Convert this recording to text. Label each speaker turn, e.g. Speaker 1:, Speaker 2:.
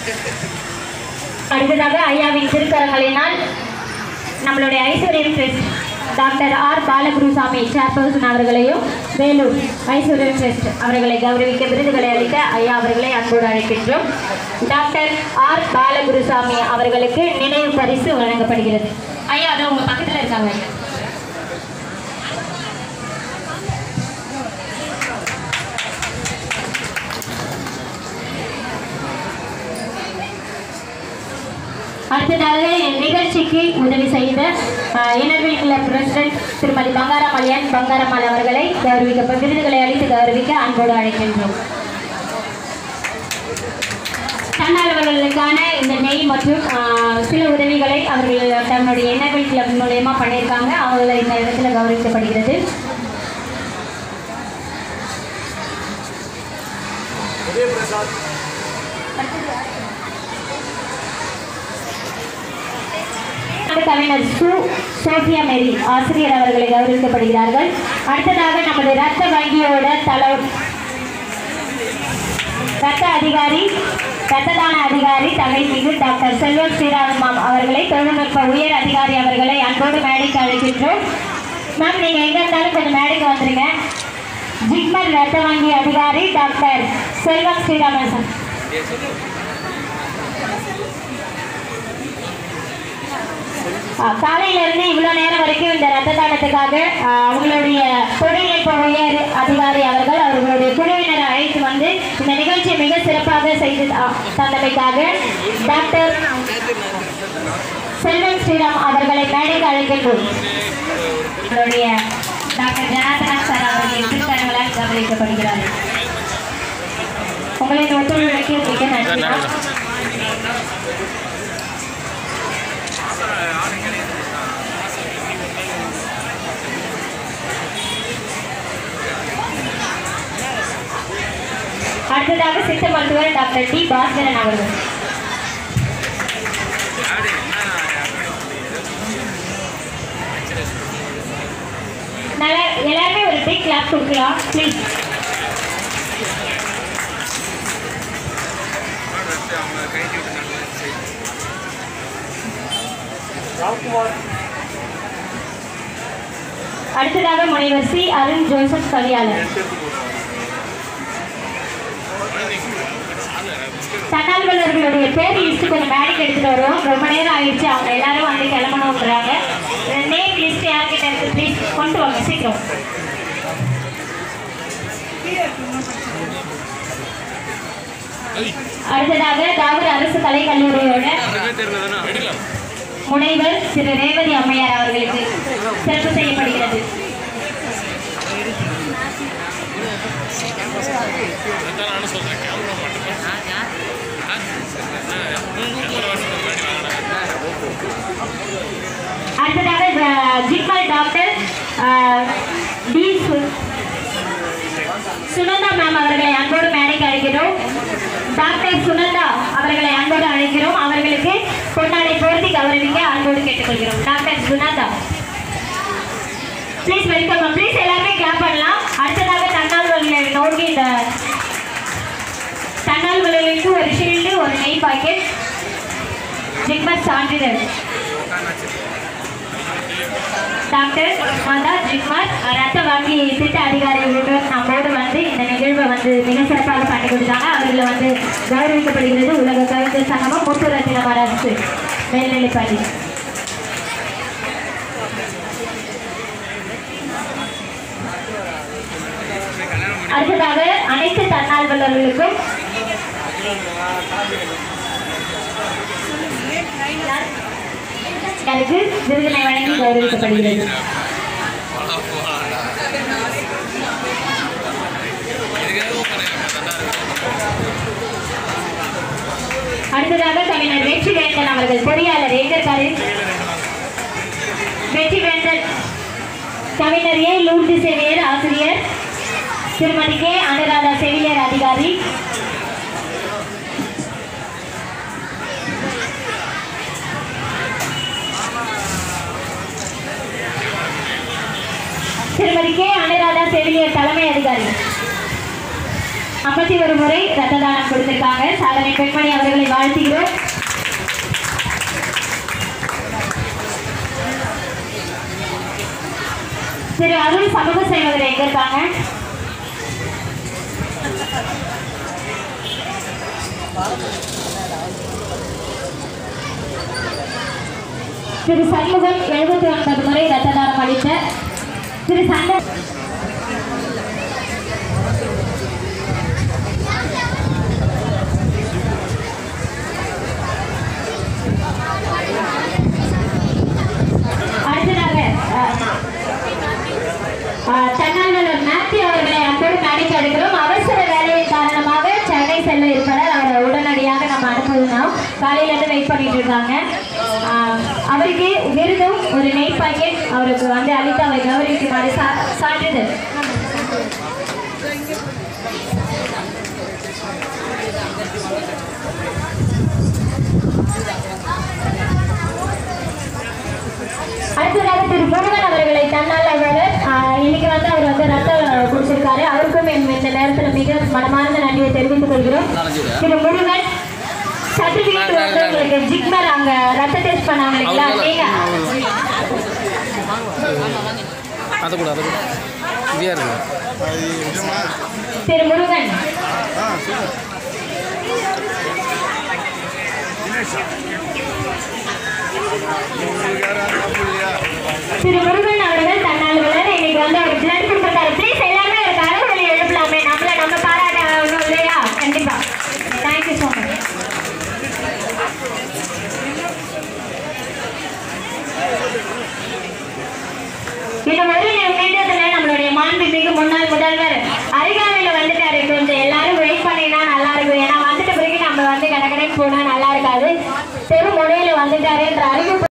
Speaker 1: அடுத்ததாக ஐயாவின் திருக்கரங்களினால் நம்மளுடைய Aishwaryam trust doctor R Balagurusamy chairperson அவர்களையும் வேலூர் ஐஸ்வர்யம் ட்ரஸ்ட் அவர்களை கௌரவிக்க விருதுகளை அளிக்க ஐயா அவர்களை அன்போடு அழைக்கின்றோம் டாக்டர் ஆர் பாலகுருசாமி அவர்களுக்கு நினைவு பரிசு வழங்கப்படுகிறது ஐயா அது உங்க பக்கத்துல இருக்காங்க ஐயா அடுத்ததாக நிகழ்ச்சிக்கு உதவி செய்த இனர்வில் கிளப் பிரசிடென்ட் திருமதி பங்காரமலையன் பங்காரம்மாள் அவர்களை கௌரவிக்க விருதுகளை அளித்து கௌரவிக்க அன்போடு அழைக்கின்றோம் தன்னார்வலர்களுக்கான இந்த நெய் மற்றும் ஆஹ், சில உதவிகளை அவர்கள் தன்னுடைய இனர்வில் கிளப் மூலயமா பண்ணியிருக்காங்க அவங்களை இந்த இடத்துல கௌரவிக்கப்படுகிறது கவிஞர் சு சோஃபியா மேரி ஆசிரியர் அவர்களை கௌரவிக்கப்படுகிறார்கள் அடுத்ததாக நமது ரத்த வங்கியோட தலை ரத்த அதிகாரி ரத்த தான அதிகாரி தலைமிகு டாக்டர் செல்வம் ஸ்ரீராமம் அவர்களை தொழில்நுட்ப உயர் அதிகாரி அவர்களை அன்போடு மேடைக்கு அழைக்கின்றோம் மேம் நீங்கள் எங்கே இருந்தாலும் கொஞ்சம் மேடைக்கு வந்துருங்க ஜிக்மர் ரத்த வங்கி அதிகாரி டாக்டர் செல்வம் ஸ்ரீராமன் சார் ஆ, காலையில இருந்து இவ்வளவு நேரம் வரைக்கும் இந்த ரத்த தானத்துக்காக ஆ, அவங்களுடைய தொழில்நுட்ப உயர் அதிகாரி அவர்கள் அவர்களுடைய குழுவினரை அழைத்து வந்து இந்த நிகழ்ச்சியை மிக சிறப்பாக செய்து ஆ, தந்தமைக்காக டாக்டர் செல்வன் ஸ்ரீராம் அவர்களை மேடைக்கு அழைக்கின்றோம் அவருடைய டாக்டர் ஜனார்தனன் சார் அவர்களின் திருக்கரங்களால் கவனிக்கப்படுகிறார் உங்களின் ஒத்துழைப்புக்கு மிக நன்றி அடுத்ததாக சித்த மருத்துவர் டாக்டர் டி பாஸ்கரன் அவர்கள் நல்லா எல்லாருமே ஒரு பிக் கிளாப் கொடுக்கலாம் ப்ளீஸ் அடுத்ததாக முனைவர் சி அருண் ஜோசப் கவியாளர் தன்னார்வலர்களுடைய பேர் லிஸ்ட் கொஞ்சம் மேடைக்கு எடுத்துட்டு வருவோம் ரொம்ப நேரம் ஆயிடுச்சு அவங்க எல்லாரும் வந்து கிளம்பணுன்றாங்க நேம் லிஸ்ட் யார்கிட்ட இருக்கு ப்ளீஸ் கொண்டு வாங்க சீக்கிரம் அடுத்ததாக தாகூர் அரசு கலைக்கல்லூரியோட முனைவர் திரு ரேவதி அம்மையார் அவர்களுக்கு சிறப்பு செய்யப்படுகிறது அடுத்ததாக அஹ், ஜிப்மர் டாக்டர் அஹ், டி சு- சுனந்தா மேம் அவர்களை அன்போடு மேடைக்கு அழைக்கிறோம் டாக்டர் சுனந்தா அவர்களை அன்போடு அழைக்கிறோம் அவர்களுக்கு பொன்னாடை பொருத்தி கௌரவிக்க அன்போடு கேட்டுக்கொள்கிறோம் doctor Sunanda please welcome please எல்லாருமே கிளாப் பண்ணலாம் அடுத்ததாக தன்னார்வலர்களை நோக்கி இந்த தன்னார்வலர்களுக்கு ஒரு ஷீல்டு ஒரு நெய் பாக்கெட் ஜிக்மர் சான்றிதழ் டாக்டர் மாதா ஜிக்மர் ரத்த வங்கி திட்ட அதிகாரிகளுடன் நம்மோடு வந்து இந்த நிகழ்வை வந்து மிக சிறப்பாக பண்ணி கொடுத்தாங்க அவர்களை வந்து கௌரவிக்கப்படுகிறது உலக கவிஞர் சங்கமம் முத்துரத்தினம் அரசு மேல்நிலைப்பள்ளி அடுத்ததாக அனைத்து தன்னார்வலர்களுக்கும் யாருக்கு விருதினை வழங்கி கௌரவிக்கப்படுகிறது அடுத்ததாக கவிஞர் வெற்றி வேந்தன் அவர்கள் பொறியாளர் எங்க இருக்காரு வெற்றி வேந்தன் கவிஞர் ஏ லூர்து செவியர் ஆசிரியர் திருமதி கே அனுராதா செவிலியர் அதிகாரி திருமதி கே அனுராதா செவிலியர் தலைமை அதிகாரி ஐம்பத்தி ஒரு முறை ரத்த தானம் கொடுத்திருக்காங்க சாதனை பெண்மணி அவர்களை வாழ்த்துகிறோம் திரு அருள் சமூக சேவகர் எங்க இருக்காங்க திரு சண்முகம் எழுபத்தி ஒன்பது முறை ரத்த தானம் அளித்த திரு சண்ட அடுத்ததாக அஹ், தன்னார்வலர் மேத்யூ அவர்களை அன்போடு மேடைக்கு அழைக்கிறோம் அவசர வேலையின் காரணமாக சென்னை செல்ல இருப்பதால் அவரை உடனடியாக நம்ம அனுப்புவோம் காலையில இருந்து வெயிட் பண்ணிட்டு இருக்காங்க அஹ், அவருக்கு விருதும் ஒரு நெய் பாக்கெட் அவருக்கு வந்து அளித்து அவரை கௌரவிக்குமாறு சா சான்றிதழ் அடுத்ததாக திரு முருகன் அவர்களை தன்னார்வலர் ஆஹ், இன்னைக்கு வந்து அவர் வந்து ரத்தம் கொடுத்திருக்காரு அவருக்கும் என் இந்த நேரத்தில் மிக மனமார்ந்த நன்றியை தெரிவித்துக் கொள்கிறோம் திரு முருகன் சர்டிபிகேட் வந்து உங்களுக்கு ஜிக்மர் அங்க ரத்த டெஸ்ட் பண்ணாங்க இல்லைங்களா நீங்க
Speaker 2: அதை கூட அதை கூட இதையா இருக்கு
Speaker 1: திரு முருகன் திரு முருகன் அவர்கள் தன்னார்வலர் இன்னைக்கு வந்து அவர் பிளட் கொடுத்திருக்காரு ப்ளீஸ் எல்லாருமே ஒரு கரவொலி எழுப்பலாமே நம்மள நம்ம பாராட்ட ஒன்றும் இல்லையா கண்டிப்பா தேங்க்யூ ஸோ மச் இன்னும் ஒரு நிமிடத்துல நம்மளுடைய மாண்புமிகு முன்னாள் முதல்வர் அருகாமையில வந்துட்டாரு கொஞ்சம் எல்லாரும் வெயிட் பண்ணினா நல்லா இருக்கும் ஏன்னா வந்துட்ட பிறகு நம்ம வந்து கடற்கரை போனா நல்லா இருக்காது தெரு முனையில வந்துட்டாருன்ற அறிவிப்பு